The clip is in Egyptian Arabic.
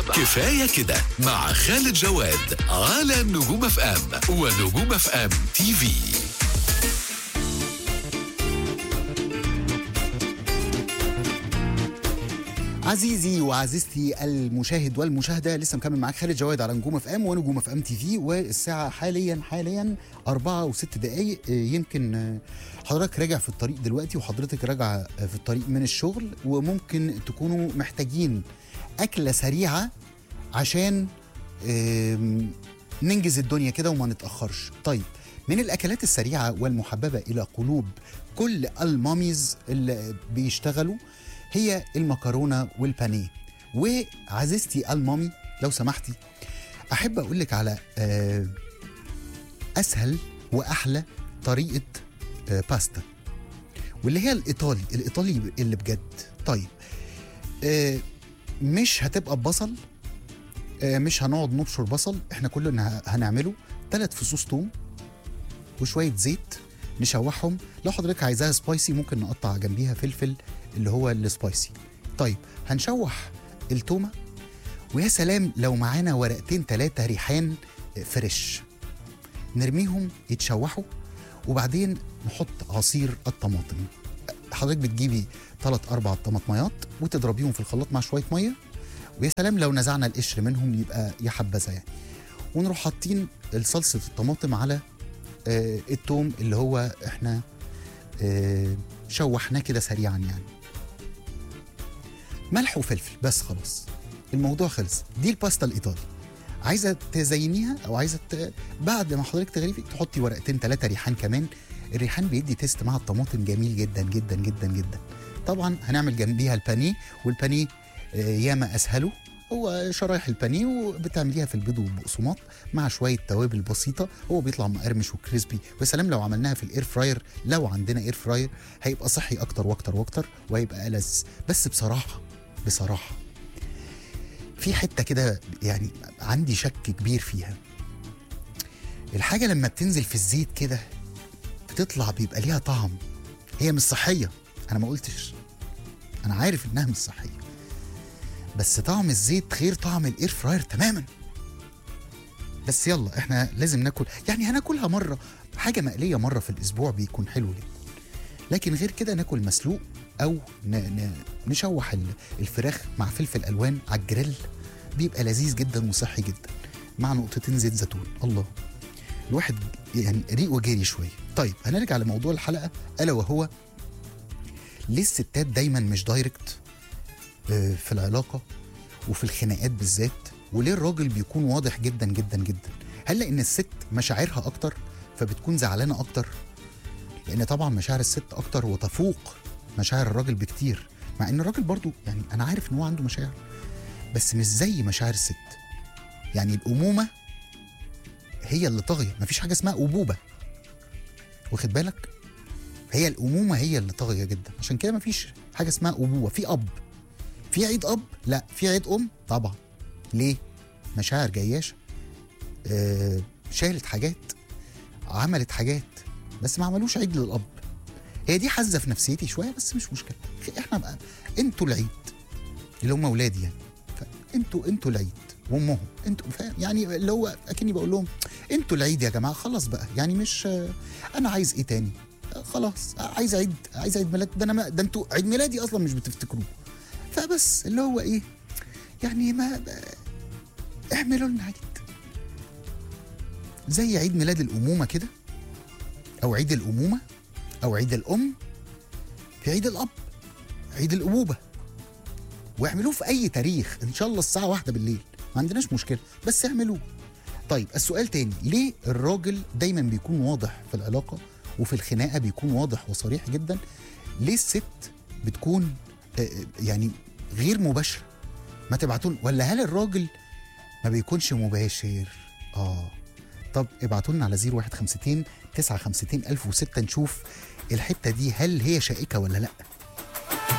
كفاية كده مع خالد جواد على نجوم اف ام ونجوم اف ام تي في عزيزي وعزيزتي المشاهد والمشاهده لسه مكمل معاك خالد جواد على نجوم اف ام ونجوم اف ام تي في والساعه حاليا حاليا أربعة وست دقايق آه، يمكن آه، حضرتك راجع في الطريق دلوقتي وحضرتك راجعه آه، في الطريق من الشغل وممكن تكونوا محتاجين اكله سريعه عشان آم، ننجز الدنيا كده وما نتاخرش طيب من الاكلات السريعه والمحببه الى قلوب كل الماميز اللي بيشتغلوا هي المكرونه والبانيه وعزيزتي المامي لو سمحتي احب اقول لك على آه، اسهل واحلى طريقه آه، باستا واللي هي الايطالي الايطالي اللي بجد طيب آه، مش هتبقى ببصل آه، مش هنقعد نبشر بصل احنا كل اللي ه- هنعمله ثلاث فصوص توم وشويه زيت نشوحهم لو حضرتك عايزاها سبايسي ممكن نقطع جنبيها فلفل اللي هو السبايسي طيب هنشوح التومه ويا سلام لو معانا ورقتين ثلاثه ريحان فريش نرميهم يتشوحوا وبعدين نحط عصير الطماطم حضرتك بتجيبي ثلاث اربع طماطميات وتضربيهم في الخلاط مع شويه ميه ويا سلام لو نزعنا القشر منهم يبقى يا حبذا يعني ونروح حاطين صلصه الطماطم على آه، التوم اللي هو احنا آه، شوحناه كده سريعا يعني ملح وفلفل بس خلاص الموضوع خلص دي الباستا الايطالي عايزه تزينيها او عايزه ت... بعد ما حضرتك تغرفي تحطي ورقتين ثلاثه ريحان كمان الريحان بيدي تيست مع الطماطم جميل جدا جدا جدا جدا طبعا هنعمل جنبيها البانيه والبانيه آه، ياما اسهله هو شرايح البانيه وبتعمليها في البيض والبقسماط مع شويه توابل بسيطه هو بيطلع مقرمش وكريسبي ويا سلام لو عملناها في الاير فراير لو عندنا اير فراير هيبقى صحي اكتر واكتر واكتر وهيبقى ألذ بس بصراحه بصراحه في حته كده يعني عندي شك كبير فيها الحاجه لما بتنزل في الزيت كده بتطلع بيبقى ليها طعم هي مش صحيه انا ما قلتش انا عارف انها مش صحيه بس طعم الزيت غير طعم الاير فراير تماما بس يلا احنا لازم ناكل يعني هناكلها مره حاجه مقليه مره في الاسبوع بيكون حلو جدا لكن غير كده ناكل مسلوق او ن... ن... نشوح ال- الفراخ مع فلفل الوان على الجريل بيبقى لذيذ جدا وصحي جدا مع نقطتين زيت زيتون الله الواحد يعني ريقه جري شويه طيب هنرجع لموضوع الحلقه الا وهو ليه الستات دايما مش دايركت آه، في العلاقه وفي الخناقات بالذات وليه الراجل بيكون واضح جدا جدا جدا هل لان الست مشاعرها اكتر فبتكون زعلانه اكتر لان طبعا مشاعر الست اكتر وتفوق مشاعر الراجل بكتير مع ان الراجل برضو يعني انا عارف ان هو عنده مشاعر بس مش زي مشاعر الست يعني الامومه هي اللي طاغيه مفيش حاجه اسمها ابوبه واخد بالك هي الامومه هي اللي طاغيه جدا عشان كده مفيش حاجه اسمها ابوه في اب في عيد اب لا في عيد ام طبعا ليه مشاعر جياشه آه شالت حاجات عملت حاجات بس ما عملوش عيد للاب هي دي حزه في نفسيتي شويه بس مش مشكله احنا بقى انتوا العيد اللي هم اولادي يعني انتوا انتوا العيد وامهم انتوا فاهم يعني اللي هو اكني بقول لهم انتوا العيد يا جماعه خلاص بقى يعني مش انا عايز ايه تاني خلاص عايز عيد عايز عيد ميلاد ده انا ما ده انتوا عيد ميلادي اصلا مش بتفتكروه فبس اللي هو ايه يعني ما اعملوا لنا عيد زي عيد ميلاد الامومه كده او عيد الامومه او عيد الام في عيد الاب عيد الابوبه واعملوه في اي تاريخ ان شاء الله الساعه واحدة بالليل ما عندناش مشكله بس اعملوه طيب السؤال تاني ليه الراجل دايما بيكون واضح في العلاقه وفي الخناقه بيكون واضح وصريح جدا ليه الست بتكون آه، آه، يعني غير مباشره ما تبعتون ولا هل الراجل ما بيكونش مباشر اه طب ابعتوا لنا على 0152 952 1006 نشوف الحته دي هل هي شائكه ولا لا